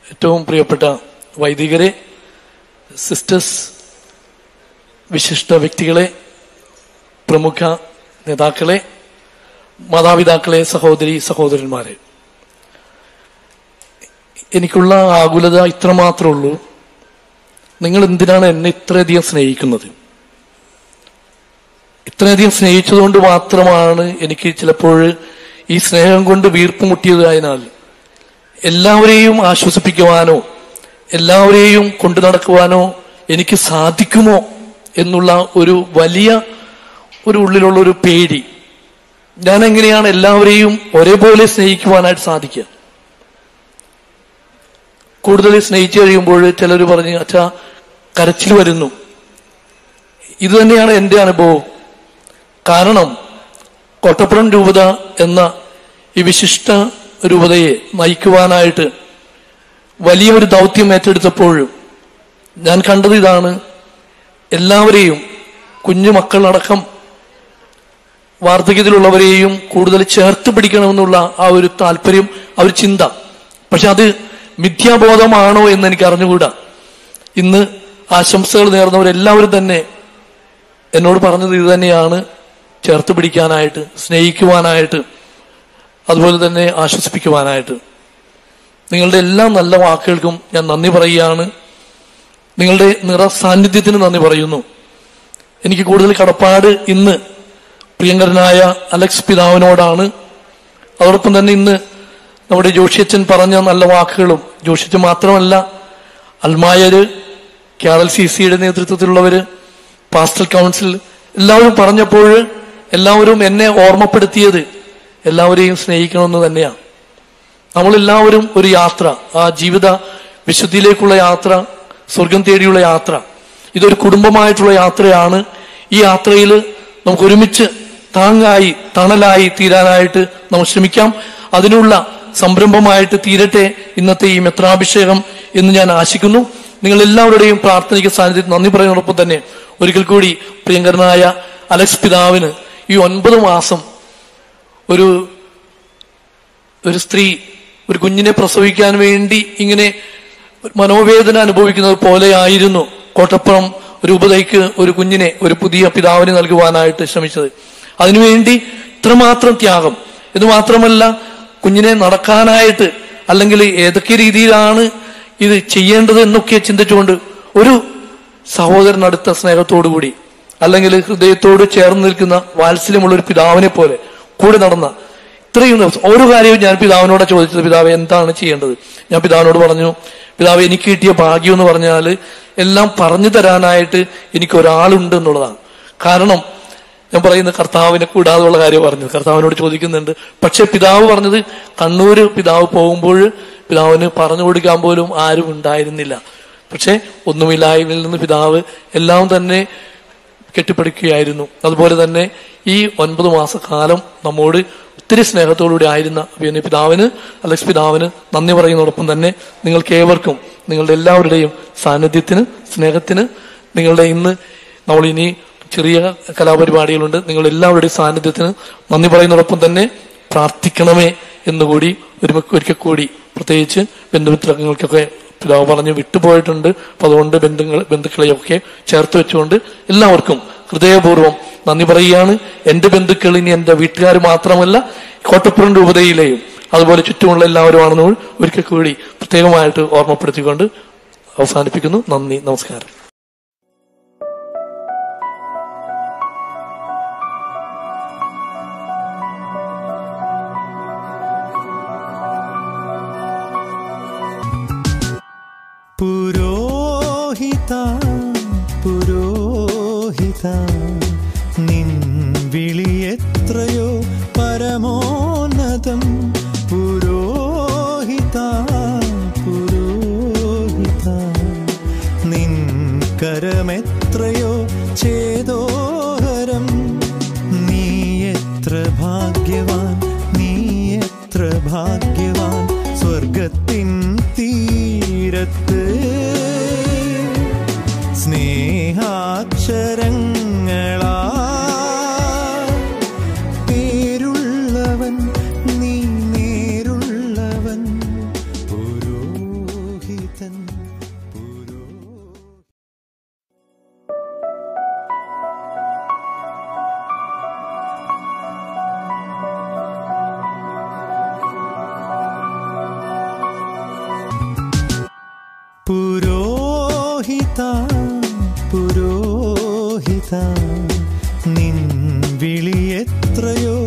ഏറ്റവും പ്രിയപ്പെട്ട വൈദികരെ സിസ്റ്റേഴ്സ് വിശിഷ്ട വ്യക്തികളെ പ്രമുഖ നേതാക്കളെ മാതാപിതാക്കളെ സഹോദരി സഹോദരന്മാരെ എനിക്കുള്ള ആകുലത ഇത്രമാത്രമേ ഉള്ളൂ നിങ്ങൾ എന്തിനാണ് എന്നെ ഇത്രയധികം സ്നേഹിക്കുന്നത് ഇത്രയധികം സ്നേഹിച്ചതുകൊണ്ട് മാത്രമാണ് എനിക്ക് ചിലപ്പോൾ ഈ സ്നേഹം കൊണ്ട് വീർപ്പ് മുട്ടിയതായതിനാൽ എല്ലാവരെയും ആശ്വസിപ്പിക്കുവാനോ എല്ലാവരെയും കൊണ്ടു നടക്കുവാനോ എനിക്ക് സാധിക്കുമോ എന്നുള്ള ഒരു വലിയ ഒരു ഉള്ളിലുള്ള ഒരു പേടി ഞാൻ എങ്ങനെയാണ് എല്ലാവരെയും ഒരേപോലെ സ്നേഹിക്കുവാനായിട്ട് സാധിക്കുക കൂടുതൽ സ്നേഹിച്ചു കഴിയുമ്പോൾ ചിലർ പറഞ്ഞ് അച്ഛാ കരച്ചിൽ വരുന്നു ഇത് തന്നെയാണ് എൻ്റെ അനുഭവം കാരണം കോട്ടപ്പുറം രൂപത എന്ന ഈ വിശിഷ്ട രൂപതയെ നയിക്കുവാനായിട്ട് വലിയൊരു ദൗത്യം ഏറ്റെടുത്തപ്പോഴും ഞാൻ കണ്ടത് ഇതാണ് എല്ലാവരെയും കുഞ്ഞു മക്കളടക്കം വാർദ്ധക്യത്തിലുള്ളവരെയും കൂടുതൽ ചേർത്ത് പിടിക്കണമെന്നുള്ള ആ ഒരു താല്പര്യം ആ ഒരു ചിന്ത പക്ഷെ അത് മിഥ്യാബോധമാണോ എന്ന് എനിക്ക് അറിഞ്ഞുകൂടാ ഇന്ന് ആശംസകൾ നേർന്നവരെല്ലാവരും തന്നെ എന്നോട് പറഞ്ഞത് ഇത് തന്നെയാണ് ചേർത്ത് പിടിക്കാനായിട്ട് സ്നേഹിക്കുവാനായിട്ട് അതുപോലെ തന്നെ ആശ്വസിപ്പിക്കുവാനായിട്ട് നിങ്ങളുടെ എല്ലാ നല്ല വാക്കുകൾക്കും ഞാൻ നന്ദി പറയുകയാണ് നിങ്ങളുടെ നിറ സാന്നിധ്യത്തിന് നന്ദി പറയുന്നു എനിക്ക് കൂടുതൽ കടപ്പാട് ഇന്ന് പ്രിയങ്കരനായ അലക്സ് പിതാവിനോടാണ് അതോടൊപ്പം തന്നെ ഇന്ന് നമ്മുടെ ജോഷിയച്ചൻ പറഞ്ഞ നല്ല വാക്കുകളും ജോഷിയച്ചൻ മാത്രമല്ല അൽമായര് കേരൾ സി സിയുടെ നേതൃത്വത്തിലുള്ളവര് പാസ്റ്റൽ കൗൺസിൽ എല്ലാവരും പറഞ്ഞപ്പോൾ എല്ലാവരും എന്നെ ഓർമ്മപ്പെടുത്തിയത് എല്ലാവരെയും സ്നേഹിക്കണമെന്ന് തന്നെയാണ് നമ്മളെല്ലാവരും ഒരു യാത്ര ആ ജീവിത വിശുദ്ധിയിലേക്കുള്ള യാത്ര സ്വർഗം തേടിയുള്ള യാത്ര ഇതൊരു കുടുംബമായിട്ടുള്ള യാത്രയാണ് ഈ യാത്രയിൽ നമുക്ക് ഒരുമിച്ച് താങ്ങായി തണലായി തീരാനായിട്ട് നമുക്ക് ശ്രമിക്കാം അതിനുള്ള സംരംഭമായിട്ട് തീരട്ടെ ഇന്നത്തെ ഈ മെത്രാഭിഷേകം എന്ന് ഞാൻ ആശിക്കുന്നു നിങ്ങൾ എല്ലാവരുടെയും പ്രാർത്ഥനയ്ക്ക് സാന്നിധ്യത്തിൽ നന്ദി പറയുന്നതോടൊപ്പം തന്നെ ഒരിക്കൽ കൂടി പ്രിയങ്കരനായ അലക്സ് പിതാവിന് ഈ ഒൻപത് മാസം ഒരു ഒരു സ്ത്രീ ഒരു കുഞ്ഞിനെ പ്രസവിക്കാൻ വേണ്ടി ഇങ്ങനെ മനോവേദന അനുഭവിക്കുന്നത് പോലെയായിരുന്നു കോട്ടപ്പുറം രൂപതയ്ക്ക് ഒരു കുഞ്ഞിനെ ഒരു പുതിയ പിതാവിന് നൽകുവാനായിട്ട് ശ്രമിച്ചത് അതിനുവേണ്ടി ഇത്രമാത്രം ത്യാഗം ഇത് മാത്രമല്ല കുഞ്ഞിനെ നടക്കാനായിട്ട് അല്ലെങ്കിൽ ഏതൊക്കെ രീതിയിലാണ് ഇത് ചെയ്യേണ്ടത് എന്നൊക്കെ ചിന്തിച്ചുകൊണ്ട് ഒരു സഹോദരൻ അടുത്ത സ്നേഹത്തോടുകൂടി അല്ലെങ്കിൽ ഹൃദയത്തോട് ചേർന്ന് നിൽക്കുന്ന വാത്സല്യമുള്ള ഒരു പിതാവിനെ പോലെ കൂടെ നടന്ന ഇത്രയും ദിവസം ഓരോ കാര്യവും ഞാൻ പിതാവിനോട് ചോദിച്ചത് പിതാവ് എന്താണ് ചെയ്യേണ്ടത് ഞാൻ പിതാവിനോട് പറഞ്ഞു പിതാവ് എനിക്ക് കിട്ടിയ ഭാഗ്യം എന്ന് പറഞ്ഞാൽ എല്ലാം പറഞ്ഞു തരാനായിട്ട് എനിക്ക് ഒരാളുണ്ട് എന്നുള്ളതാണ് കാരണം ഞാൻ പറയുന്ന കർത്താവിനെ കൂടാതെയുള്ള കാര്യം പറഞ്ഞത് കർത്താവിനോട് ചോദിക്കുന്നുണ്ട് പക്ഷെ പിതാവ് പറഞ്ഞത് കണ്ണൂര് പിതാവ് പോകുമ്പോൾ പിതാവിന് പറഞ്ഞു കൊടുക്കാൻ പോലും ആരും ഉണ്ടായിരുന്നില്ല പക്ഷെ ഒന്നുമില്ലായ്മയിൽ നിന്ന് പിതാവ് എല്ലാം തന്നെ കെട്ടിപ്പടുക്കുകയായിരുന്നു അതുപോലെ തന്നെ ഈ ഒൻപത് മാസക്കാലം നമ്മോട് ഒത്തിരി സ്നേഹത്തോടുകൂടി ആയിരുന്ന പിന്നെ പിതാവിന് അലക്സ് പിതാവിന് നന്ദി പറയുന്നതോടൊപ്പം തന്നെ നിങ്ങൾക്ക് ഏവർക്കും നിങ്ങളുടെ എല്ലാവരുടെയും സാന്നിധ്യത്തിന് സ്നേഹത്തിന് നിങ്ങളുടെ ഇന്ന് നമ്മൾ ഇനി ചെറിയ കലാപരിപാടികളുണ്ട് നിങ്ങൾ എല്ലാവരുടെയും സാന്നിധ്യത്തിന് നന്ദി പറയുന്നതോടൊപ്പം തന്നെ പ്രാർത്ഥിക്കണമേ എന്നുകൂടി ഒരു ഒരിക്കൽ കൂടി പ്രത്യേകിച്ച് ബന്ധുമിത്രങ്ങൾക്കൊക്കെ പിതാവ് പറഞ്ഞ് വിട്ടുപോയിട്ടുണ്ട് അപ്പൊ അതുകൊണ്ട് ബന്ധുങ്ങൾ ബന്ധുക്കളെയൊക്കെ ചേർത്ത് വെച്ചുകൊണ്ട് എല്ലാവർക്കും ഹൃദയപൂർവ്വം നന്ദി പറയുകയാണ് എന്റെ ബന്ധുക്കൾ ഇനി എന്റെ വീട്ടുകാർ മാത്രമല്ല കോട്ടപ്പുറം രൂപതയിലെയും അതുപോലെ ചുറ്റുമുള്ള എല്ലാവരുമാണെന്ന് ഒരിക്കൽ കൂടി പ്രത്യേകമായിട്ട് ഓർമ്മപ്പെടുത്തിക്കൊണ്ട് അവസാനിപ്പിക്കുന്നു നന്ദി നമസ്കാരം പുരോഹിത പുരോഹിത നിൻ വിളി എത്രയോ പരമോന്നതം പുരോഹിത പുരോഹിത നിൻ കരമെത്രയോ ചേതോഹരം നീ എത്ര ഭാഗ്യവാൻ നീ എത്ര ഭാഗ്യവാൻ സ്വർഗത്തിൻ തീരത്ത് സ്നേഹാക്ഷരങ്ങളാ പേരുള്ളവൻ നീ നേരുള്ളവൻ പുരോഹിത പുരോഹിത പുരോഹിത നിൻ വിളി എത്രയോ